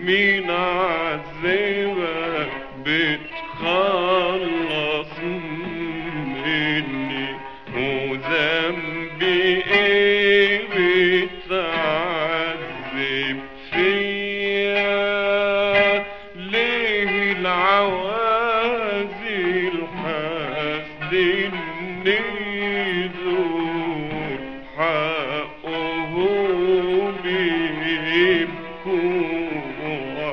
مين عذبك بتخلص مني وذنبي ايه بتعذب فيا ليه العوازل حاسدني دول حقهم يبكوا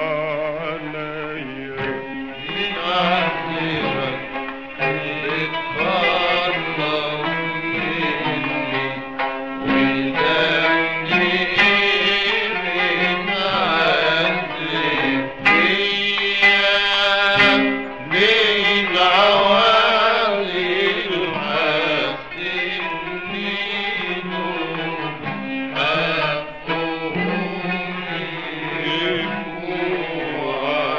عليا يبكوا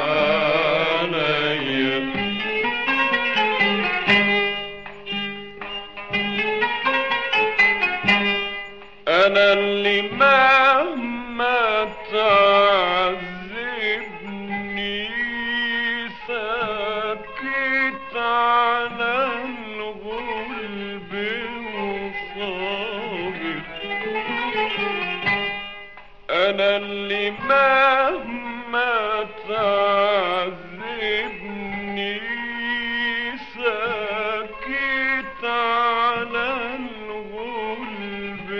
عليا انا اللي مهما تعذبني ساكت على الغلب وصابر انا اللي مهما تعذبني ساكت على الغلب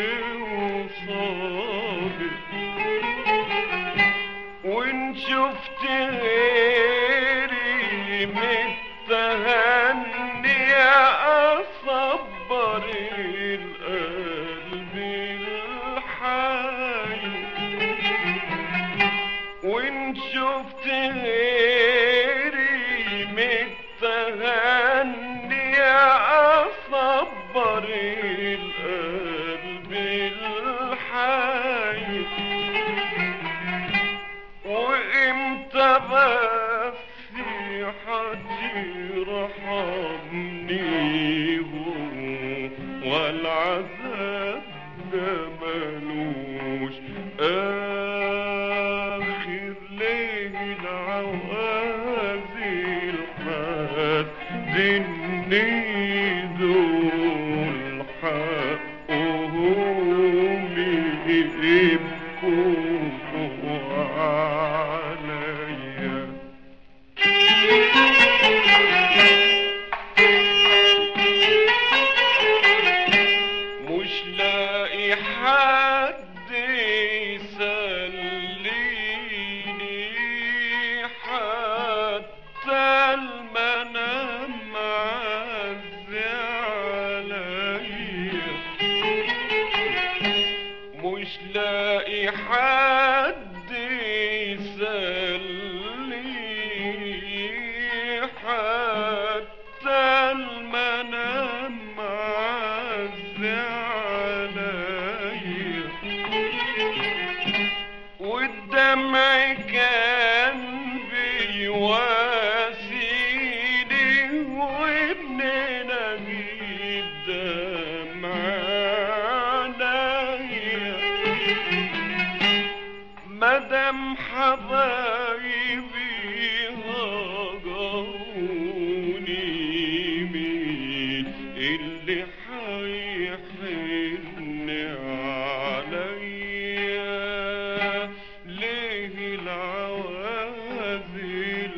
وصابر وان شفت غيري متهني اصبر القلب الحي وان شفت غيري متهني اصبر القلب الحي وامتى بس حترحمني والعذاب ده ملوش اخر ليه العوازل حدني دول حقهم يبكوا عليا مش لاقي حد يسليني حتى المنام معزي عليا مش لاقي حد يسليني حتى المنام معزي عليا والدمع كان بيواسيني وابن نجيب دمع عليا مدام حبايبي هجروني مين اللي حيحن عليا ليه العوازل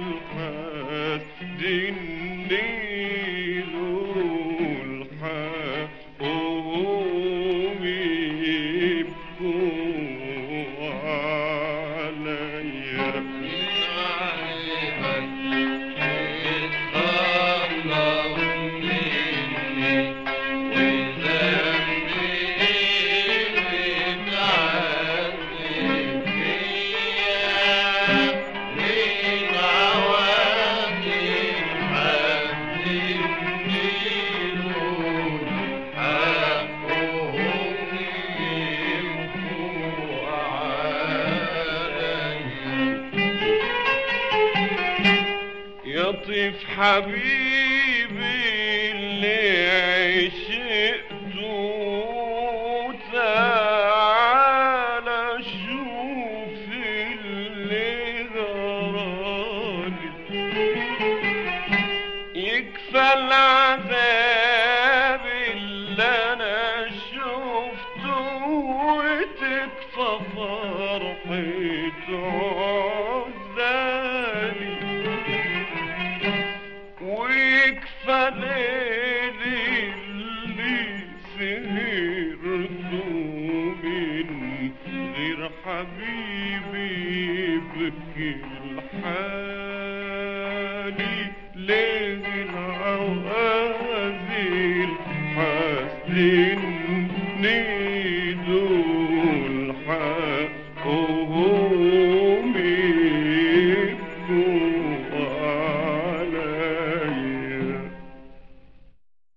حاسدني دول حقهم يبكوا عليا يطيف حبيبي اللي عشقته تعالى شوف اللي فرحة عزالي ويكفى ليلي اللي سهرته من غير حبيبي يبكي الحالي ليه العوازل حاسدني